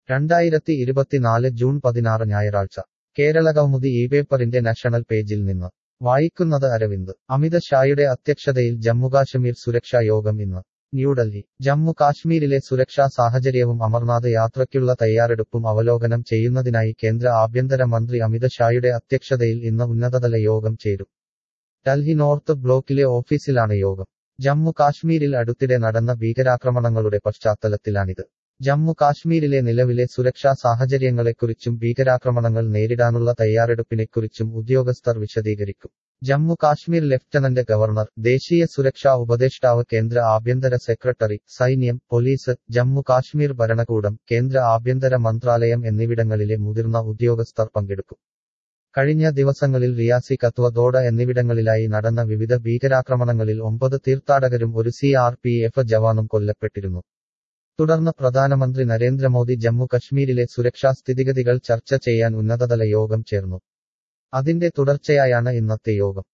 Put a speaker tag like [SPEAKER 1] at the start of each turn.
[SPEAKER 1] രണ്ടായിരത്തി ഇരുപത്തിനാല് ജൂൺ പതിനാറ് ഞായറാഴ്ച കേരളകൗമുദി ഈ പേപ്പറിന്റെ നാഷണൽ പേജിൽ നിന്ന് വായിക്കുന്നത് അരവിന്ദ് അമിത് ഷായുടെ അധ്യക്ഷതയിൽ ജമ്മുകാശ്മീർ സുരക്ഷാ യോഗം ഇന്ന് ന്യൂഡൽഹി ജമ്മു കാശ്മീരിലെ സുരക്ഷാ സാഹചര്യവും അമർനാഥ് യാത്രയ്ക്കുള്ള തയ്യാറെടുപ്പും അവലോകനം ചെയ്യുന്നതിനായി കേന്ദ്ര ആഭ്യന്തര മന്ത്രി അമിത് ഷായുടെ അധ്യക്ഷതയിൽ ഇന്ന് ഉന്നതതല യോഗം ചേരും ഡൽഹി നോർത്ത് ബ്ലോക്കിലെ ഓഫീസിലാണ് യോഗം ജമ്മു കാശ്മീരിൽ അടുത്തിടെ നടന്ന ഭീകരാക്രമണങ്ങളുടെ പശ്ചാത്തലത്തിലാണിത് ജമ്മു കാശ്മീരിലെ നിലവിലെ സുരക്ഷാ സാഹചര്യങ്ങളെക്കുറിച്ചും ഭീകരാക്രമണങ്ങൾ നേരിടാനുള്ള തയ്യാറെടുപ്പിനെക്കുറിച്ചും ഉദ്യോഗസ്ഥർ വിശദീകരിക്കും ജമ്മു കാശ്മീർ ലഫ്റ്റനന്റ് ഗവർണർ ദേശീയ സുരക്ഷാ ഉപദേഷ്ടാവ് കേന്ദ്ര ആഭ്യന്തര സെക്രട്ടറി സൈന്യം പോലീസ് ജമ്മു കാശ്മീർ ഭരണകൂടം കേന്ദ്ര ആഭ്യന്തര മന്ത്രാലയം എന്നിവിടങ്ങളിലെ മുതിർന്ന ഉദ്യോഗസ്ഥർ പങ്കെടുക്കും കഴിഞ്ഞ ദിവസങ്ങളിൽ റിയാസി കത്വ ദോഡ എന്നിവിടങ്ങളിലായി നടന്ന വിവിധ ഭീകരാക്രമണങ്ങളിൽ ഒമ്പത് തീർത്ഥാടകരും ഒരു സി ആർ പി എഫ് ജവാനും കൊല്ലപ്പെട്ടിരുന്നു തുടർന്ന് പ്രധാനമന്ത്രി നരേന്ദ്രമോദി ജമ്മു കശ്മീരിലെ സുരക്ഷാ സ്ഥിതിഗതികൾ ചർച്ച ചെയ്യാൻ ഉന്നതതല യോഗം ചേർന്നു അതിന്റെ തുടർച്ചയായാണ് ഇന്നത്തെ യോഗം